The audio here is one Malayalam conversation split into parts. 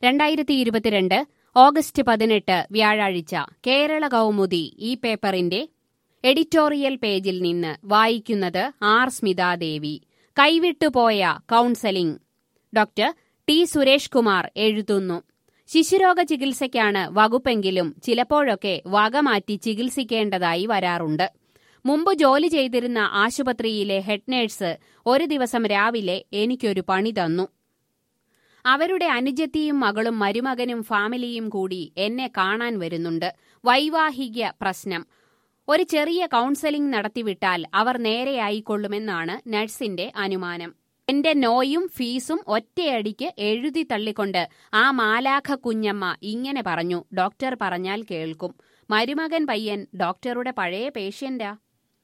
രണ്ടായിരത്തി ഇരുപത്തിരണ്ട് ഓഗസ്റ്റ് പതിനെട്ട് വ്യാഴാഴ്ച കേരള കൗമുദി ഈ പേപ്പറിന്റെ എഡിറ്റോറിയൽ പേജിൽ നിന്ന് വായിക്കുന്നത് ആർ സ്മിതാദേവി കൈവിട്ടുപോയ counselling doctor T Suresh Kumar എഴുതുന്നു ശിശുരോഗ ചികിത്സയ്ക്കാണ് വകുപ്പെങ്കിലും ചിലപ്പോഴൊക്കെ വകമാറ്റി ചികിത്സിക്കേണ്ടതായി വരാറുണ്ട് മുമ്പ് ജോലി ചെയ്തിരുന്ന ആശുപത്രിയിലെ ഹെഡ് നേഴ്സ് ഒരു ദിവസം രാവിലെ എനിക്കൊരു പണി തന്നു അവരുടെ അനുജത്തിയും മകളും മരുമകനും ഫാമിലിയും കൂടി എന്നെ കാണാൻ വരുന്നുണ്ട് വൈവാഹിക പ്രശ്നം ഒരു ചെറിയ കൗൺസലിംഗ് നടത്തിവിട്ടാൽ അവർ നേരെയായിക്കൊള്ളുമെന്നാണ് നഴ്സിന്റെ അനുമാനം എന്റെ നോയും ഫീസും ഒറ്റയടിക്ക് എഴുതി തള്ളിക്കൊണ്ട് ആ മാലാഖ കുഞ്ഞമ്മ ഇങ്ങനെ പറഞ്ഞു ഡോക്ടർ പറഞ്ഞാൽ കേൾക്കും മരുമകൻ പയ്യൻ ഡോക്ടറുടെ പഴയ പേഷ്യന്റാ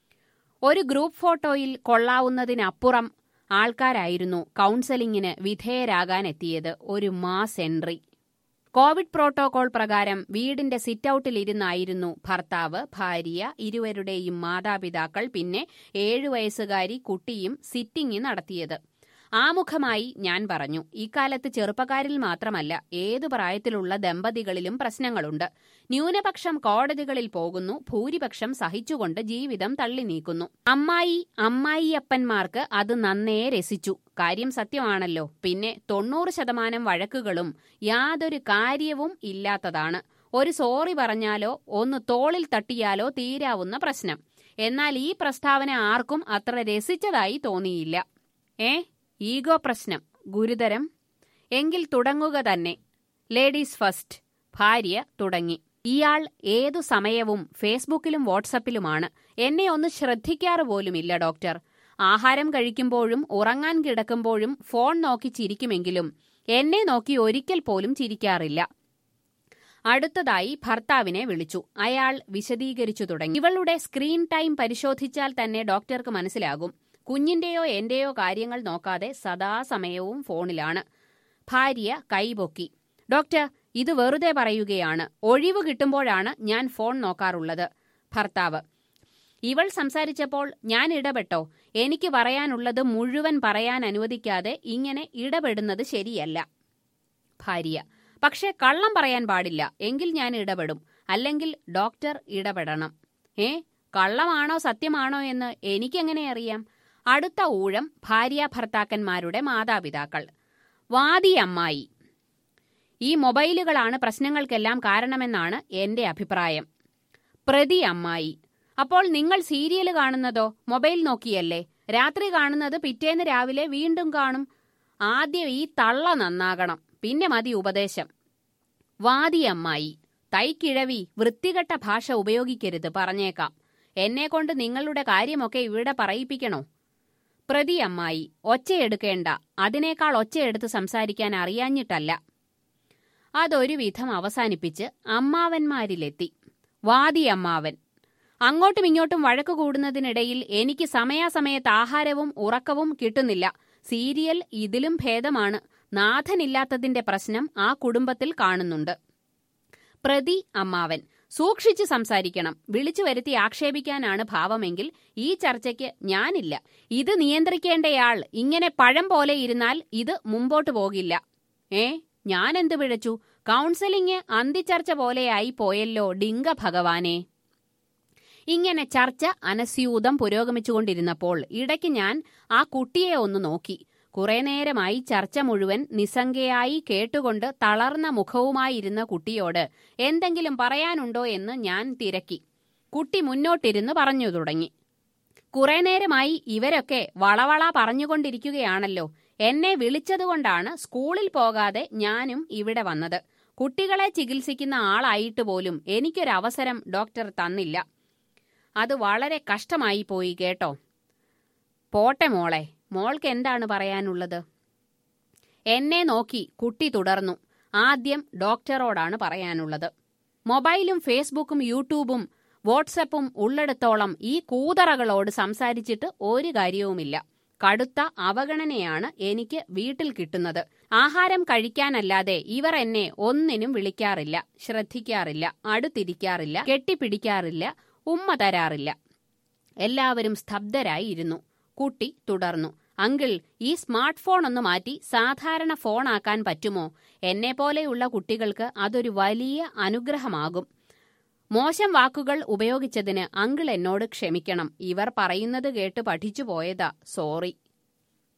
ഒരു ഗ്രൂപ്പ് ഫോട്ടോയിൽ കൊള്ളാവുന്നതിനപ്പുറം ആൾക്കാരായിരുന്നു കൗൺസലിംഗിന് വിധേയരാകാനെത്തിയത് ഒരു മാസ് എൻട്രി കോവിഡ് പ്രോട്ടോകോൾ പ്രകാരം വീടിന്റെ സിറ്റൌട്ടിലിരുന്നായിരുന്നു ഭർത്താവ് ഭാര്യ ഇരുവരുടെയും മാതാപിതാക്കൾ പിന്നെ ഏഴു വയസ്സുകാരി കുട്ടിയും സിറ്റിംഗ് നടത്തിയത് ആമുഖമായി ഞാൻ പറഞ്ഞു ഇക്കാലത്ത് ചെറുപ്പക്കാരിൽ മാത്രമല്ല ഏതു പ്രായത്തിലുള്ള ദമ്പതികളിലും പ്രശ്നങ്ങളുണ്ട് ന്യൂനപക്ഷം കോടതികളിൽ പോകുന്നു ഭൂരിപക്ഷം സഹിച്ചുകൊണ്ട് ജീവിതം തള്ളി നീക്കുന്നു അമ്മായി അമ്മായിയപ്പന്മാർക്ക് അത് നന്നേ രസിച്ചു കാര്യം സത്യമാണല്ലോ പിന്നെ തൊണ്ണൂറ് ശതമാനം വഴക്കുകളും യാതൊരു കാര്യവും ഇല്ലാത്തതാണ് ഒരു സോറി പറഞ്ഞാലോ ഒന്ന് തോളിൽ തട്ടിയാലോ തീരാവുന്ന പ്രശ്നം എന്നാൽ ഈ പ്രസ്താവന ആർക്കും അത്ര രസിച്ചതായി തോന്നിയില്ല ഏ ഈഗോ പ്രശ്നം ഗുരുതരം എങ്കിൽ തുടങ്ങുക തന്നെ ലേഡീസ് ഫസ്റ്റ് ഭാര്യ തുടങ്ങി ഇയാൾ ഏതു സമയവും ഫേസ്ബുക്കിലും വാട്സപ്പിലുമാണ് എന്നെ ഒന്ന് ശ്രദ്ധിക്കാറ് പോലുമില്ല ഡോക്ടർ ആഹാരം കഴിക്കുമ്പോഴും ഉറങ്ങാൻ കിടക്കുമ്പോഴും ഫോൺ നോക്കി ചിരിക്കുമെങ്കിലും എന്നെ നോക്കി ഒരിക്കൽ പോലും ചിരിക്കാറില്ല അടുത്തതായി ഭർത്താവിനെ വിളിച്ചു അയാൾ വിശദീകരിച്ചു തുടങ്ങി ഇവളുടെ സ്ക്രീൻ ടൈം പരിശോധിച്ചാൽ തന്നെ ഡോക്ടർക്ക് മനസ്സിലാകും കുഞ്ഞിന്റെയോ എന്റെയോ കാര്യങ്ങൾ നോക്കാതെ സദാസമയവും ഫോണിലാണ് ഭാര്യ കൈപൊക്കി ഡോക്ടർ ഇത് വെറുതെ പറയുകയാണ് ഒഴിവ് കിട്ടുമ്പോഴാണ് ഞാൻ ഫോൺ നോക്കാറുള്ളത് ഭർത്താവ് ഇവൾ സംസാരിച്ചപ്പോൾ ഞാൻ ഇടപെട്ടോ എനിക്ക് പറയാനുള്ളത് മുഴുവൻ പറയാൻ അനുവദിക്കാതെ ഇങ്ങനെ ഇടപെടുന്നത് ശരിയല്ല ഭാര്യ പക്ഷേ കള്ളം പറയാൻ പാടില്ല എങ്കിൽ ഞാൻ ഇടപെടും അല്ലെങ്കിൽ ഡോക്ടർ ഇടപെടണം ഏ കള്ളമാണോ സത്യമാണോ എന്ന് എനിക്കെങ്ങനെ അറിയാം അടുത്ത ഊഴം ഭാര്യ ഭർത്താക്കന്മാരുടെ മാതാപിതാക്കൾ വാദി അമ്മായി ഈ മൊബൈലുകളാണ് പ്രശ്നങ്ങൾക്കെല്ലാം കാരണമെന്നാണ് എന്റെ അഭിപ്രായം പ്രതി അമ്മായി അപ്പോൾ നിങ്ങൾ സീരിയൽ കാണുന്നതോ മൊബൈൽ നോക്കിയല്ലേ രാത്രി കാണുന്നത് പിറ്റേന്ന് രാവിലെ വീണ്ടും കാണും ആദ്യം ഈ തള്ള നന്നാകണം പിന്നെ മതി ഉപദേശം വാദി അമ്മായി തൈക്കിഴവി വൃത്തികെട്ട ഭാഷ ഉപയോഗിക്കരുത് പറഞ്ഞേക്കാം എന്നെക്കൊണ്ട് നിങ്ങളുടെ കാര്യമൊക്കെ ഇവിടെ പറയിപ്പിക്കണോ പ്രതി അമ്മായി ഒച്ചയെടുക്കേണ്ട അതിനേക്കാൾ ഒച്ചയെടുത്ത് സംസാരിക്കാൻ അറിയാഞ്ഞിട്ടല്ല അതൊരു വിധം അവസാനിപ്പിച്ച് അമ്മാവന്മാരിലെത്തി വാദി അമ്മാവൻ അങ്ങോട്ടും ഇങ്ങോട്ടും വഴക്കു കൂടുന്നതിനിടയിൽ എനിക്ക് സമയാസമയത്ത് ആഹാരവും ഉറക്കവും കിട്ടുന്നില്ല സീരിയൽ ഇതിലും ഭേദമാണ് നാഥനില്ലാത്തതിന്റെ പ്രശ്നം ആ കുടുംബത്തിൽ കാണുന്നുണ്ട് പ്രതി അമ്മാവൻ സൂക്ഷിച്ചു സംസാരിക്കണം വിളിച്ചു വരുത്തി ആക്ഷേപിക്കാനാണ് ഭാവമെങ്കിൽ ഈ ചർച്ചയ്ക്ക് ഞാനില്ല ഇത് നിയന്ത്രിക്കേണ്ടയാൾ ഇങ്ങനെ പഴം പോലെ ഇരുന്നാൽ ഇത് മുമ്പോട്ട് പോകില്ല ഏ ഞാനെന്ത് പിഴച്ചു കൗൺസിലിംഗ് അന്തിച്ചർച്ച പോലെയായി പോയല്ലോ ഡിങ്ക ഭഗവാനെ ഇങ്ങനെ ചർച്ച അനസ്യൂതം പുരോഗമിച്ചുകൊണ്ടിരുന്നപ്പോൾ ഇടയ്ക്ക് ഞാൻ ആ കുട്ടിയെ ഒന്ന് നോക്കി കുറെ നേരമായി ചർച്ച മുഴുവൻ നിസ്സംഗയായി കേട്ടുകൊണ്ട് തളർന്ന മുഖവുമായിരുന്ന കുട്ടിയോട് എന്തെങ്കിലും പറയാനുണ്ടോ എന്ന് ഞാൻ തിരക്കി കുട്ടി മുന്നോട്ടിരുന്ന് പറഞ്ഞു തുടങ്ങി കുറെ നേരമായി ഇവരൊക്കെ വളവള പറഞ്ഞുകൊണ്ടിരിക്കുകയാണല്ലോ എന്നെ വിളിച്ചതുകൊണ്ടാണ് സ്കൂളിൽ പോകാതെ ഞാനും ഇവിടെ വന്നത് കുട്ടികളെ ചികിത്സിക്കുന്ന ആളായിട്ട് പോലും എനിക്കൊരവസരം ഡോക്ടർ തന്നില്ല അത് വളരെ കഷ്ടമായി പോയി കേട്ടോ പോട്ടെ മോളെ മോൾക്ക് എന്താണ് പറയാനുള്ളത് എന്നെ നോക്കി കുട്ടി തുടർന്നു ആദ്യം ഡോക്ടറോടാണ് പറയാനുള്ളത് മൊബൈലും ഫേസ്ബുക്കും യൂട്യൂബും വാട്സപ്പും ഉള്ളിടത്തോളം ഈ കൂതറകളോട് സംസാരിച്ചിട്ട് ഒരു കാര്യവുമില്ല കടുത്ത അവഗണനയാണ് എനിക്ക് വീട്ടിൽ കിട്ടുന്നത് ആഹാരം കഴിക്കാനല്ലാതെ ഇവർ എന്നെ ഒന്നിനും വിളിക്കാറില്ല ശ്രദ്ധിക്കാറില്ല അടുത്തിരിക്കാറില്ല കെട്ടിപ്പിടിക്കാറില്ല ഉമ്മ തരാറില്ല എല്ലാവരും സ്തബ്ധരായി ഇരുന്നു കുട്ടി തുടർന്നു അങ്കിൾ ഈ സ്മാർട്ട് ഫോൺ ഒന്ന് മാറ്റി സാധാരണ ഫോണാക്കാൻ പറ്റുമോ എന്നെ പോലെയുള്ള കുട്ടികൾക്ക് അതൊരു വലിയ അനുഗ്രഹമാകും മോശം വാക്കുകൾ ഉപയോഗിച്ചതിന് അങ്കിൾ എന്നോട് ക്ഷമിക്കണം ഇവർ പറയുന്നത് കേട്ട് പഠിച്ചു പോയതാ സോറി